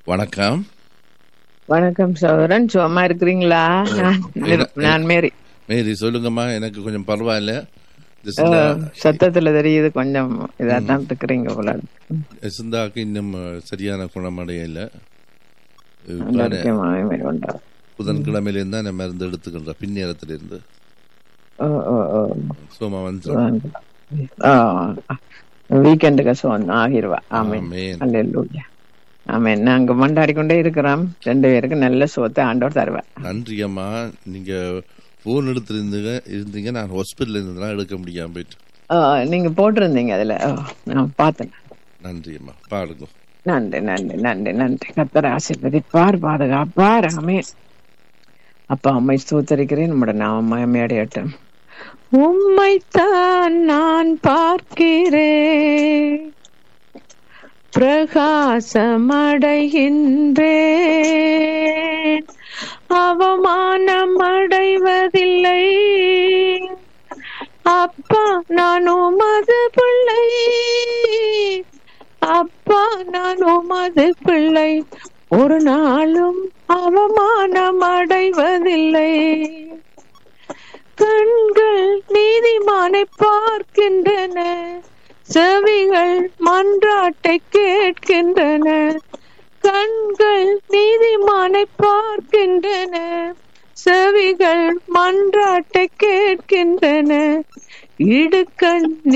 வணக்கம் வணக்கம் சகோதரன் சும்மா இருக்கிறீங்களா நான் நான் மேரி மேரி சொல்லுங்கம்மா எனக்கு கொஞ்சம் பரவாயில்ல இந்த அஹ், சிந்தா- சத்தத்துல தெரியுது கொஞ்சம் இதா தான் இருக்கிறீங்க போல சிந்தாக்கு இன்னும் அஹ், சரியான குணமடையல ஆரோக்கியமாக மேரி உண்டா புதன்கிழமையிலிருந்து தான் நான் மருந்து எடுத்துக்கின்ற பின்னேரத்திலிருந்து ஓ ஓ ஓ சோமா வந்து வீக்கெண்டுக்கு சோன் ஆகிருவா ஆமேன் ஆமென். அல்லேலூயா ஆமேன் நாங்க மண்டாடி கொண்டே இருக்கிறோம் ரெண்டு பேருக்கு நல்ல சோத்தை ஆண்டவர் தருவா நன்றி அம்மா நீங்க போன் எடுத்திருந்தீங்க இருந்தீங்க நான் ஹாஸ்பிட்டல் இருந்ததுலாம் எடுக்க முடியாம போயிட்டு அஹ், நீங்க போட்டிருந்தீங்க அதுல ஓ, நான் பார்த்தேன் நன்றி அம்மா பாடுங்க நன்றி நன்றி நன்றி நன்றி கத்தரை ஆசீர்வதிப்பார் பாதுகாப்பார் ஆமென் அப்பா அம்மை ஸ்தோத்தரிக்கிறேன் நம்முடைய நாம மயமையடையட்டும் உம்மைத்தான் நான் பார்க்கிறேன் பிரகாசமடைகின்றேன் அவமானம் அடைவதில்லை அப்பா நான் உமது பிள்ளை அப்பா நான் உமது பிள்ளை ஒரு நாளும் அவமானம் அடைவதில்லை கண்கள் நீதிமானை பார்க்கின்றன செவிகள் மன்றாட்டை கேட்கின்றன கண்கள் நீதிமானை பார்க்கின்றன செவிகள் மன்றாட்டை கேட்கின்றன இடுக்கண்